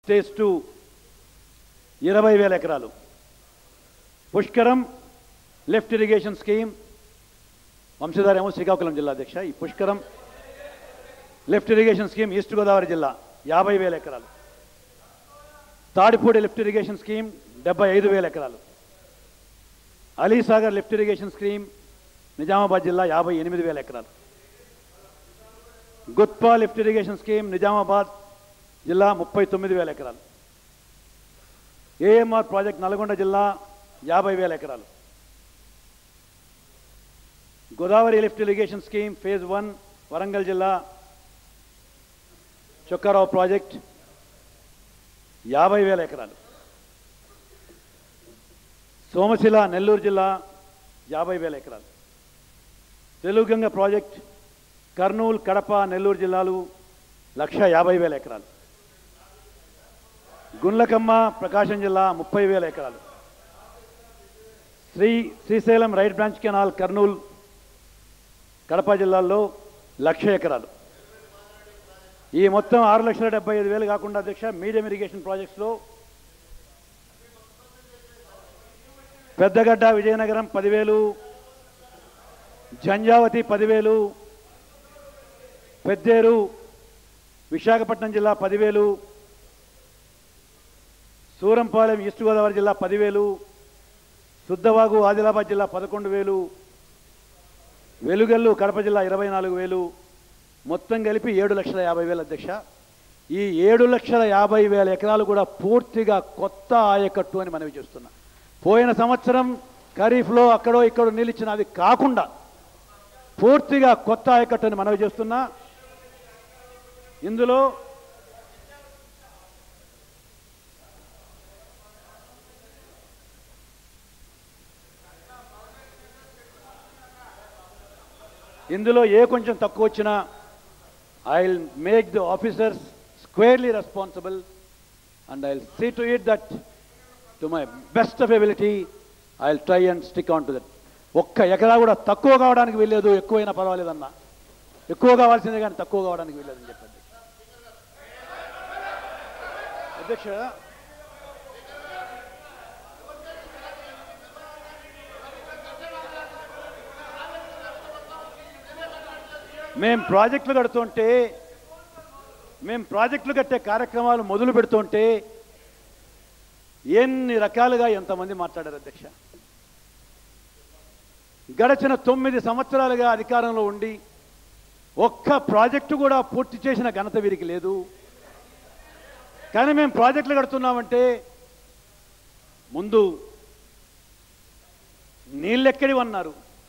stage two ఇరవై వేల ఎకరాలు Pushkaram lift irrigation scheme Vamsadhara ఏమో శ్రీకాకుళం జిల్లా అధ్యక్ష ఈ Pushkaram lift irrigation scheme east Godavari జిల్లా యాభై వేల ఎకరాలు తాడిపూడి లిఫ్ట్ ఇరిగేషన్ స్కీమ్ డెబ్బై ఐదు వేల ఎకరాలు Alisagar lift irrigation scheme Nizamabad జిల్లా యాభై ఎనిమిది వేల ఎకరాలు Guthpa lift irrigation scheme Nizamabad జిల్లా ముప్పై తొమ్మిది వేల ఎకరాలు ఏఎంఆర్ ప్రాజెక్ట్ నల్గొండ జిల్లా యాభై వేల ఎకరాలు Godavari lift irrigation scheme phase one Warangal జిల్లా చొక్కారావు ప్రాజెక్ట్ యాభై వేల ఎకరాలు సోమశిల నెల్లూరు జిల్లా యాభై వేల ఎకరాలు తెలుగుగంగ ప్రాజెక్ట్ కర్నూలు కడప నెల్లూరు జిల్లాలు లక్ష యాభై వేల ఎకరాలు గుండ్లకమ్మ ప్రకాశం జిల్లా ముప్పై వేల ఎకరాలు Sri Srisailam right branch canal Kurnool Kadapa జిల్లాల్లో లక్ష ఎకరాలు ఈ మొత్తం ఆరు లక్షల డెబ్బై ఐదు వేలు కాకుండా అధ్యక్ష మీడియం ఇరిగేషన్ ప్రాజెక్ట్స్లో పెద్దగడ్డ విజయనగరం పదివేలు జంజావతి పదివేలు పెద్దేరు విశాఖపట్నం జిల్లా పదివేలు సూరంపాలెం ఈస్ట్ గోదావరి జిల్లా పదివేలు శుద్ధవాగు ఆదిలాబాద్ జిల్లా పదకొండు వేలు వెలుగల్లు కడప జిల్లా ఇరవై నాలుగు వేలు మొత్తం కలిపి ఏడు లక్షల యాభై వేల అధ్యక్ష ఈ ఏడు లక్షల యాభై వేల ఎకరాలు కూడా పూర్తిగా కొత్త ఆయకట్టు అని మనవి చేస్తున్నా పోయిన సంవత్సరం ఖరీఫ్లో అక్కడో ఇక్కడో నిలిచిన అది కాకుండా పూర్తిగా కొత్త ఆయకట్టు అని మనవి చేస్తున్నా ఇందులో ఇందులో ఏ కొంచెం తక్కువ వచ్చినా I will make the officers squarely responsible and I will see to it that to my best of ability I will try and stick on to that ఒక్క ఎకరా కూడా తక్కువ కావడానికి వీల్లేదు ఎక్కువైనా పర్వాలేదన్నా ఎక్కువ కావాల్సిందే కానీ తక్కువ కావడానికి వీల్లేదని చెప్పండి అధ్యక్ష మేం ప్రాజెక్టులు కడుతుంటే మేం ప్రాజెక్టులు కట్టే కార్యక్రమాలు మొదలు పెడుతుంటే ఎన్ని రకాలుగా ఎంతమంది మాట్లాడారు అధ్యక్ష గడచిన తొమ్మిది సంవత్సరాలుగా అధికారంలో ఉండి ఒక్క ప్రాజెక్టు కూడా పూర్తి చేసిన ఘనత వీరికి లేదు కానీ మేము ప్రాజెక్టులు కడుతున్నామంటే ముందు నీళ్ళెక్కడివి అన్నారు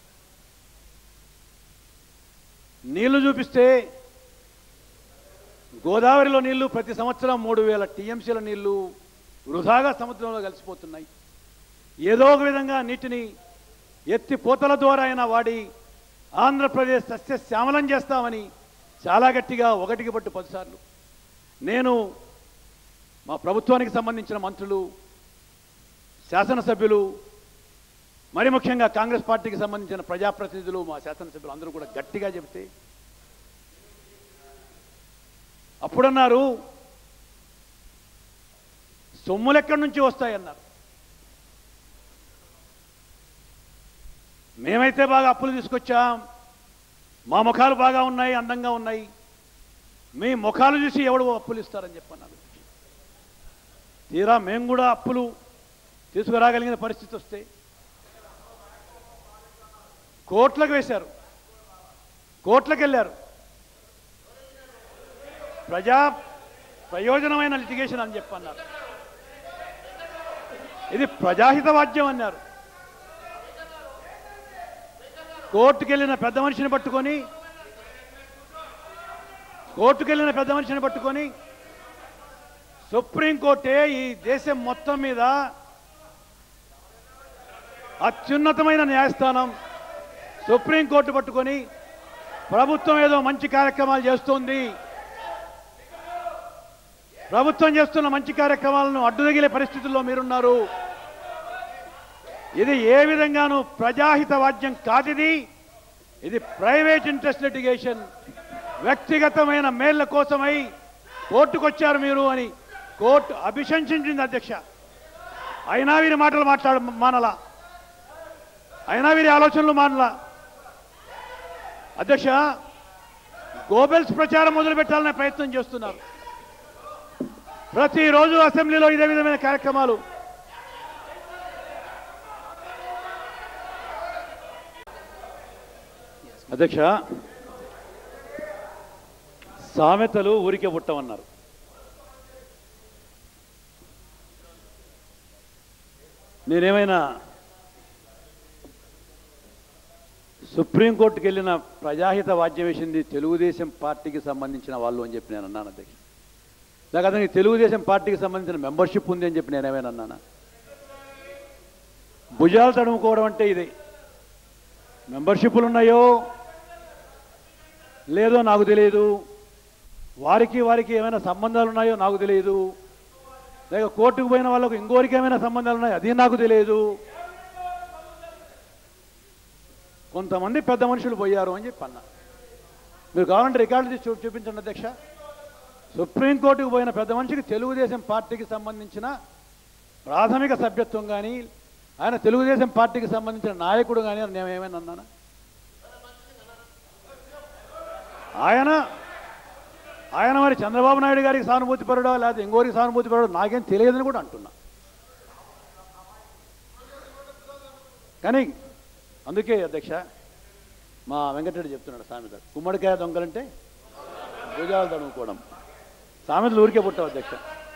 నీళ్లు చూపిస్తే గోదావరిలో నీళ్లు ప్రతి సంవత్సరం మూడు వేల టీఎంసీల నీళ్లు వృధాగా సముద్రంలో కలిసిపోతున్నాయి ఏదో ఒక విధంగా నీటిని ఎత్తి పోతల ద్వారా అయినా వాడి ఆంధ్రప్రదేశ్ సస్యశ్యామలం చేస్తామని చాలా గట్టిగా ఒకటికి పట్టు పదిసార్లు నేను మా ప్రభుత్వానికి సంబంధించిన మంత్రులు శాసనసభ్యులు మరి ముఖ్యంగా కాంగ్రెస్ పార్టీకి సంబంధించిన ప్రజాప్రతినిధులు మా శాసనసభ్యులు అందరూ కూడా గట్టిగా చెబితే అప్పుడన్నారు సొమ్ములు ఎక్కడి నుంచి వస్తాయన్నారు మేమైతే బాగా అప్పులు తీసుకొచ్చాం మా ముఖాలు బాగా ఉన్నాయి అందంగా ఉన్నాయి మీ ముఖాలు చూసి ఎవడు అప్పులు ఇస్తారని చెప్పన్నారు తీరా మేము కూడా అప్పులు తీసుకురాగలిగిన పరిస్థితి వస్తే కోట్లకు వేశారు కోట్లకు వెళ్ళారు ప్రజా ప్రయోజనమైన లిటిగేషన్ అని చెప్పన్నారు ఇది ప్రజాహిత వాద్యం అన్నారు కోర్టుకెళ్ళిన పెద్ద మనిషిని పట్టుకొని కోర్టుకెళ్ళిన పెద్ద మనిషిని పట్టుకొని సుప్రీంకోర్టే ఈ దేశం మొత్తం మీద అత్యున్నతమైన న్యాయస్థానం సుప్రీంకోర్టు పట్టుకొని ప్రభుత్వం ఏదో మంచి కార్యక్రమాలు చేస్తోంది ప్రభుత్వం చేస్తున్న మంచి కార్యక్రమాలను అడ్డుదగిలే పరిస్థితుల్లో మీరున్నారు ఇది ఏ విధంగానూ ప్రజాహిత వాద్యం కాదిది ఇది ప్రైవేట్ ఇంట్రెస్ట్ లిటిగేషన్ వ్యక్తిగతమైన మేళ్ల కోసమై కోర్టుకొచ్చారు మీరు అని కోర్టు అభిశంసించింది అధ్యక్ష అయినా వీరి మాటలు మాట్లాడ మానలా అయినా వీరి ఆలోచనలు మానలా అధ్యక్ష గోబెల్స్ ప్రచారం మొదలు పెట్టాలనే ప్రయత్నం చేస్తున్నారు ప్రతిరోజు అసెంబ్లీలో ఇదే విధమైన కార్యక్రమాలు అధ్యక్ష సామెతలు ఊరికే పుట్టమన్నారు నేనేమైనా సుప్రీంకోర్టుకి వెళ్ళిన ప్రజాహిత వాద్యం వేసింది తెలుగుదేశం పార్టీకి సంబంధించిన వాళ్ళు అని చెప్పి నేను అన్నాను అధ్యక్ష నాకు అతనికి తెలుగుదేశం పార్టీకి సంబంధించిన మెంబర్షిప్ ఉంది అని చెప్పి నేనేమైనా అన్నానా భుజాలు తడుముకోవడం అంటే ఇదే మెంబర్షిప్లు ఉన్నాయో లేదో నాకు తెలియదు వారికి వారికి ఏమైనా సంబంధాలు ఉన్నాయో నాకు తెలియదు లేక కోర్టుకు పోయిన వాళ్ళకు ఇంకోరికి ఏమైనా సంబంధాలు ఉన్నాయో అది నాకు తెలియదు కొంతమంది పెద్ద మనుషులు పోయారు అని చెప్పి అన్నా మీరు కావాలంటే రికార్డు తీసి చూ- చూపించండి అధ్యక్ష సుప్రీంకోర్టుకు పోయిన పెద్ద మనిషికి తెలుగుదేశం పార్టీకి సంబంధించిన ప్రాథమిక సభ్యత్వం కానీ ఆయన తెలుగుదేశం పార్టీకి సంబంధించిన నాయకుడు కానీ అని నేను ఏమైనా అన్నానా ఆయన ఆయన మరి చంద్రబాబు నాయుడు గారికి సానుభూతి పరుడో లేకపోతే ఇంకోరికి సానుభూతి పరుడో నాకేం తెలియదని కూడా అంటున్నా కానీ అందుకే అధ్యక్ష మా వెంకటరెడ్డి చెప్తున్నాడు సామెత గుమ్మడికాయ దొంగలంటే భుజాలు తడుముకోవడం సామెతలు ఊరికే పుట్టావు అధ్యక్ష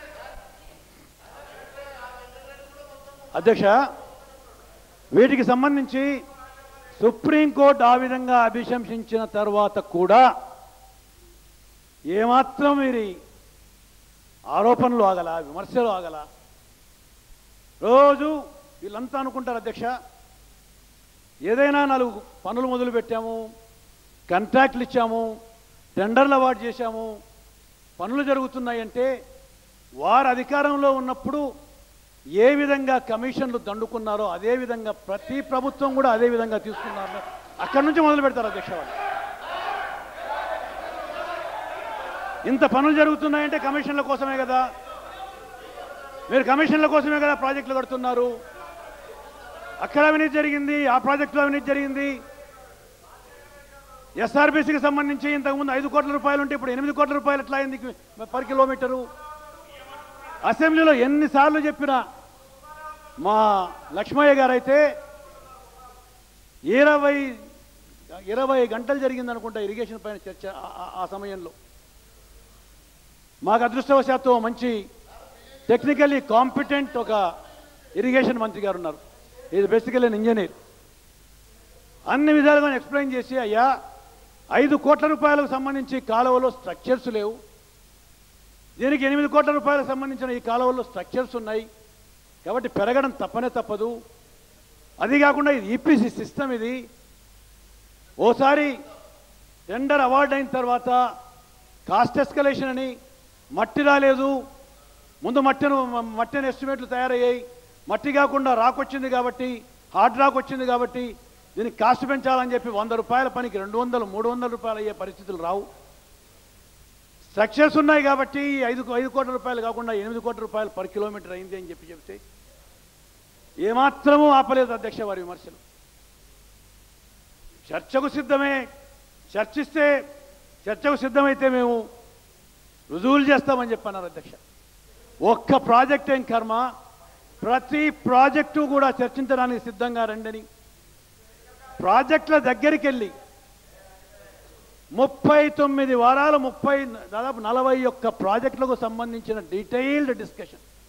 అధ్యక్ష వీటికి సంబంధించి సుప్రీంకోర్టు ఆ విధంగా అభిశంసించిన తర్వాత కూడా ఏమాత్రం వీరి ఆరోపణలు ఆగల విమర్శలు ఆగల రోజు వీళ్ళంతా అనుకుంటారు అధ్యక్ష ఏదైనా నాలుగు పనులు మొదలు పెట్టాము కాంట్రాక్ట్లు ఇచ్చాము టెండర్లు అవార్డు చేశాము పనులు జరుగుతున్నాయంటే వారు అధికారంలో ఉన్నప్పుడు ఏ విధంగా కమిషన్లు దండుకున్నారో అదే విధంగా ప్రతి ప్రభుత్వం కూడా అదే విధంగా తీసుకున్నారు అక్కడి నుంచి మొదలు పెడతారు అధ్యక్ష వాళ్ళు ఇంత పనులు జరుగుతున్నాయంటే కమిషన్ల కోసమే కదా మీరు కమిషన్ల కోసమే కదా ప్రాజెక్టులు కడుతున్నారు అక్కడ అవినీతి జరిగింది ఆ ప్రాజెక్టులో అవినీతి జరిగింది ఎస్ఆర్బీసీకి సంబంధించి ఇంతకుముందు ఐదు కోట్ల రూపాయలు ఉంటే ఇప్పుడు ఎనిమిది కోట్ల రూపాయలు ఎట్లా అయింది పర్ కిలోమీటరు అసెంబ్లీలో ఎన్నిసార్లు చెప్పినా మా లక్ష్మయ్య గారు అయితే ఇరవై ఇరవై గంటలు జరిగింది అనుకుంటా ఇరిగేషన్ పైన చర్చ ఆ- ఆ- ఆ సమయంలో మాకు అదృష్టవశాత్తు ఓ మంచి టెక్నికల్లీ కాంపిటెంట్ ఒక ఇరిగేషన్ మంత్రి గారు ఉన్నారు ఇది బేసికల్ ఇంజనీర్ అన్ని విధాలుగా ఎక్స్ప్లెయిన్ చేసి అయ్యా ఐదు కోట్ల రూపాయలకు సంబంధించి కాలువలో స్ట్రక్చర్స్ లేవు దీనికి ఎనిమిది కోట్ల రూపాయలకు సంబంధించిన ఈ కాలువలో స్ట్రక్చర్స్ ఉన్నాయి కాబట్టి పెరగడం తప్పనే తప్పదు అది కాకుండా ఇది ఈపీసీ సిస్టమ్ ఇది ఓసారి టెండర్ అవార్డు అయిన తర్వాత కాస్ట్ ఎస్కలేషన్ అని మట్టి రాలేదు ముందు మట్టిను మట్టిని ఎస్టిమేట్లు తయారయ్యాయి మట్టి కాకుండా రాక్ వచ్చింది కాబట్టి హార్డ్ రాక్ వచ్చింది కాబట్టి దీనికి కాస్ట్ పెంచాలని చెప్పి వంద రూపాయల పనికి రెండు వందలు మూడు వందల రూపాయలు అయ్యే పరిస్థితులు రావు స్ట్రక్చర్స్ ఉన్నాయి కాబట్టి ఈ ఐదు ఐదు కోట్ల రూపాయలు కాకుండా ఎనిమిది కోట్ల రూపాయలు పర్ కిలోమీటర్ అయింది అని చెప్పి చెప్తే ఏమాత్రమూ ఆపలేదు అధ్యక్ష వారి విమర్శలు చర్చకు సిద్ధమే చర్చిస్తే చర్చకు సిద్ధమైతే మేము రుజువులు చేస్తామని చెప్పన్నారు అధ్యక్ష ఒక్క ప్రాజెక్ట్ ఏం కర్మ ప్రతి ప్రాజెక్టు కూడా చర్చించడానికి సిద్ధంగా రండని ప్రాజెక్టుల దగ్గరికి వెళ్ళి ముప్పై తొమ్మిది వారాలు ముప్పై దాదాపు నలభై ఒక్క ప్రాజెక్టులకు సంబంధించిన డీటెయిల్డ్ డిస్కషన్